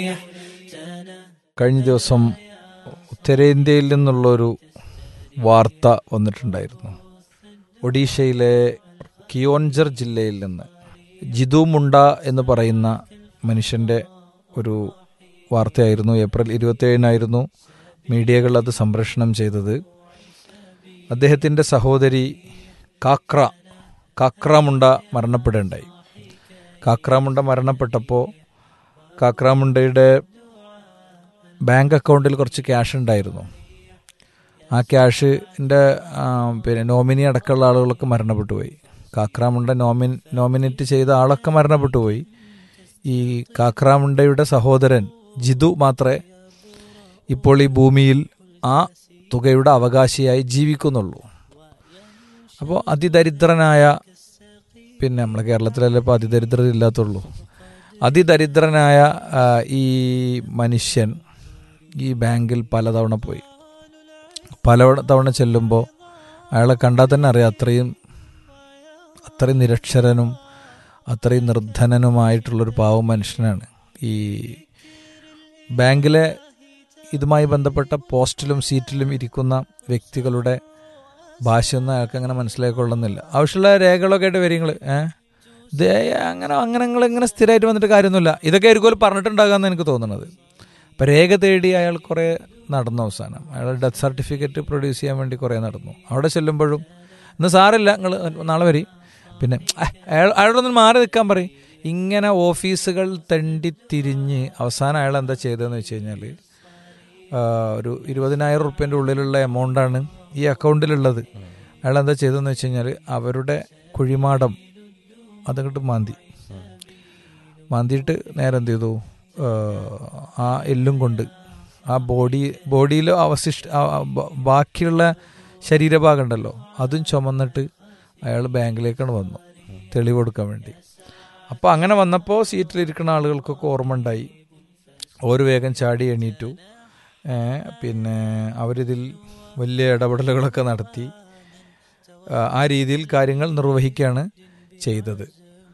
കഴിഞ്ഞ ദിവസം ഉത്തരേന്ത്യയിൽ നിന്നുള്ളൊരു വാർത്ത വന്നിട്ടുണ്ടായിരുന്നു ഒഡീഷയിലെ കിയോൻജർ ജില്ലയിൽ നിന്ന് ജിതു മുണ്ട എന്ന് പറയുന്ന മനുഷ്യൻ്റെ ഒരു വാർത്തയായിരുന്നു ഏപ്രിൽ ഇരുപത്തിയേഴിനായിരുന്നു മീഡിയകൾ അത് സംപ്രേഷണം ചെയ്തത് അദ്ദേഹത്തിൻ്റെ സഹോദരി കാക്ര കാക്രാമുണ്ട മരണപ്പെടുകയുണ്ടായി കാക്രാമുണ്ട മരണപ്പെട്ടപ്പോൾ കാക്രാമുണ്ടയുടെ ബാങ്ക് അക്കൗണ്ടിൽ കുറച്ച് ക്യാഷ് ഉണ്ടായിരുന്നു ആ ക്യാഷിൻ്റെ പിന്നെ നോമിനി അടക്കമുള്ള ആളുകളൊക്കെ മരണപ്പെട്ടു പോയി കാക്രാമുണ്ട നോമിൻ നോമിനേറ്റ് ചെയ്ത ആളൊക്കെ മരണപ്പെട്ടു പോയി ഈ കാക്രാമുണ്ടയുടെ സഹോദരൻ ജിതു മാത്രമേ ഇപ്പോൾ ഈ ഭൂമിയിൽ ആ തുകയുടെ അവകാശിയായി ജീവിക്കുന്നുള്ളൂ അപ്പോൾ അതിദരിദ്രനായ പിന്നെ നമ്മളെ കേരളത്തിലല്ലേ ഇപ്പോൾ അതിദരിദ്രത ഇല്ലാത്തുള്ളൂ അതിദരിദ്രനായ ആ, ഈ മനുഷ്യൻ ഈ ബാങ്കിൽ പലതവണ പോയി പല തവണ ചെല്ലുമ്പോൾ അയാളെ കണ്ടാൽ തന്നെ അറിയാം അത്രയും അത്രയും നിരക്ഷരനും അത്രയും നിർധനനുമായിട്ടുള്ളൊരു പാവം മനുഷ്യനാണ് ഈ ബാങ്കിലെ ഇതുമായി ബന്ധപ്പെട്ട പോസ്റ്റിലും സീറ്റിലും ഇരിക്കുന്ന വ്യക്തികളുടെ ഭാഷയൊന്നും അയാൾക്ക് അങ്ങനെ മനസ്സിലാക്കൊള്ളുന്നില്ല ആവശ്യമുള്ള രേഖകളൊക്കെ ആയിട്ട് വരിങ്ങൾ ഏഹ് ഇത് അങ്ങനെ അങ്ങനെ നിങ്ങൾ ഇങ്ങനെ സ്ഥിരമായിട്ട് വന്നിട്ട് കാര്യമൊന്നുമില്ല ഇതൊക്കെ ആയിരിക്കും പറഞ്ഞിട്ടുണ്ടാകാമെന്ന് എനിക്ക് തോന്നുന്നത് അപ്പം രേഖ തേടി അയാൾ കുറേ നടന്നു അവസാനം അയാൾ ഡെത്ത് സർട്ടിഫിക്കറ്റ് പ്രൊഡ്യൂസ് ചെയ്യാൻ വേണ്ടി കുറേ നടന്നു അവിടെ ചെല്ലുമ്പോഴും ഇന്ന് സാറില്ല നിങ്ങൾ നാളെ വരി പിന്നെ "അഹ്, അയാൾ അയാളോടൊന്ന് മാറി നിൽക്കാൻ പറയും ഇങ്ങനെ ഓഫീസുകൾ തെണ്ടിത്തിരിഞ്ഞ് അവസാനം അയാൾ എന്താ ചെയ്തതെന്ന് വെച്ച് കഴിഞ്ഞാൽ ഒരു ഇരുപതിനായിരം റുപ്യൻ്റെ ഉള്ളിലുള്ള എമൗണ്ടാണ് ഈ അക്കൗണ്ടിലുള്ളത് അയാൾ എന്താ ചെയ്തതെന്ന് വെച്ച് കഴിഞ്ഞാൽ അവരുടെ കുഴിമാടം അതങ്ങോട്ട് മാന്തി മാന്തിയിട്ട് നേരെ എന്ത് ചെയ്തു ആ, ആ എല്ലും കൊണ്ട് ആ ബോഡി ബോഡിയിൽ അവശിഷ്ട ആ, ആ, ബ- ബാക്കിയുള്ള ശരീരഭാഗം ഉണ്ടല്ലോ അതും ചുമന്നിട്ട് അയാൾ ബാങ്കിലേക്കാണ് വന്നു തെളിവ് കൊടുക്കാൻ വേണ്ടി അപ്പോൾ അങ്ങനെ വന്നപ്പോൾ സീറ്റിലിരിക്കുന്ന ആളുകൾക്കൊക്കെ ഓർമ്മ ഉണ്ടായി ഒരു വേഗം ചാടി എണീറ്റു ഏ, പിന്നെ അവരിതിൽ വലിയ ഇടപെടലുകളൊക്കെ നടത്തി ആ, ആ രീതിയിൽ കാര്യങ്ങൾ നിർവഹിക്കുകയാണ് ചെയ്തത്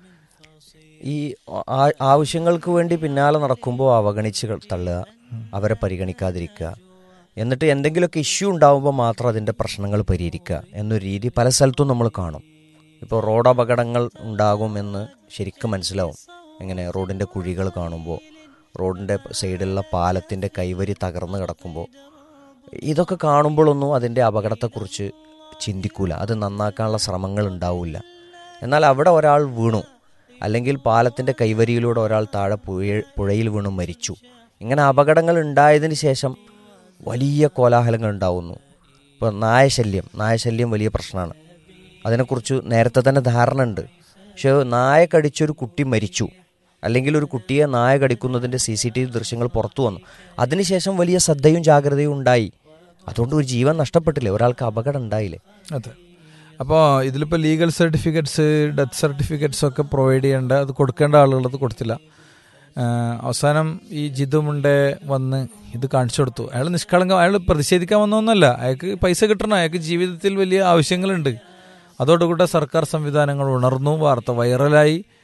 ഈ ആ- ആവശ്യങ്ങൾക്ക് വേണ്ടി പിന്നാലെ നടക്കുമ്പോൾ അവഗണിച്ച് കൾ- തള്ളുക അവരെ പരിഗണിക്കാതിരിക്കുക എന്നിട്ട് എന്തെങ്കിലുമൊക്കെ ഇഷ്യൂ ഉണ്ടാകുമ്പോൾ മാത്രം അതിൻ്റെ പ്രശ്നങ്ങൾ പരിഹരിക്കുക എന്നൊരു രീതി പല സ്ഥലത്തും നമ്മൾ കാണും ഇപ്പോൾ റോഡ് അപകടങ്ങൾ ഉണ്ടാകുമെന്ന് ശരിക്കും മനസ്സിലാവും എങ്ങനെ റോഡിൻ്റെ കുഴികൾ കാണുമ്പോൾ റോഡിൻ്റെ സൈഡിലുള്ള പാലത്തിൻ്റെ കൈവരി തകർന്ന് കിടക്കുമ്പോൾ ഇതൊക്കെ കാണുമ്പോഴൊന്നും അതിൻ്റെ അപകടത്തെക്കുറിച്ച് ചിന്തിക്കൂല അത് നന്നാക്കാനുള്ള ശ്രമങ്ങൾ ഉണ്ടാവില്ല എന്നാൽ അവിടെ ഒരാൾ വീണു അല്ലെങ്കിൽ പാലത്തിൻ്റെ കൈവരിയിലൂടെ ഒരാൾ താഴെ പുഴ പുഴയിൽ വീണു മരിച്ചു ഇങ്ങനെ അപകടങ്ങൾ ഉണ്ടായതിന് ശേഷം വലിയ കോലാഹലങ്ങൾ ഉണ്ടാവുന്നു ഇപ്പോൾ നായശല്യം നായശല്യം വലിയ പ്രശ്നമാണ് അതിനെക്കുറിച്ച് നേരത്തെ തന്നെ ധാരണ ഉണ്ട് പക്ഷേ നായ കടിച്ചൊരു കുട്ടി മരിച്ചു അല്ലെങ്കിൽ ഒരു കുട്ടിയെ നായ കടിക്കുന്നതിൻ്റെ സി സി ടി വി ദൃശ്യങ്ങൾ പുറത്തു വന്നു അതിനുശേഷം വലിയ ശ്രദ്ധയും ജാഗ്രതയും ഉണ്ടായി അതുകൊണ്ട് ഒരു ജീവൻ നഷ്ടപ്പെട്ടില്ലേ ഒരാൾക്ക് അപകടം ഉണ്ടായില്ലേ അതെ അപ്പോൾ ഇതിലിപ്പോൾ ലീഗൽ സർട്ടിഫിക്കറ്റ്സ് ഡെത്ത് സർട്ടിഫിക്കറ്റ്സ് ഒക്കെ പ്രൊവൈഡ് ചെയ്യേണ്ട അത് കൊടുക്കേണ്ട ആളുകളത് കൊടുത്തില്ല ആ, അവസാനം ഈ ജിതുമുണ്ടെ വന്ന് ഇത് കാണിച്ചു കൊടുത്തു അയാൾ നിഷ്കളങ്കം അയാൾ പ്രതിഷേധിക്കാൻ വന്നൊന്നുമല്ല അയാൾക്ക് പൈസ കിട്ടണം അയാൾക്ക് ജീവിതത്തിൽ വലിയ ആവശ്യങ്ങളുണ്ട് അതോടുകൂടെ സർക്കാർ സംവിധാനങ്ങൾ ഉണർന്നു വാർത്ത വൈറലായി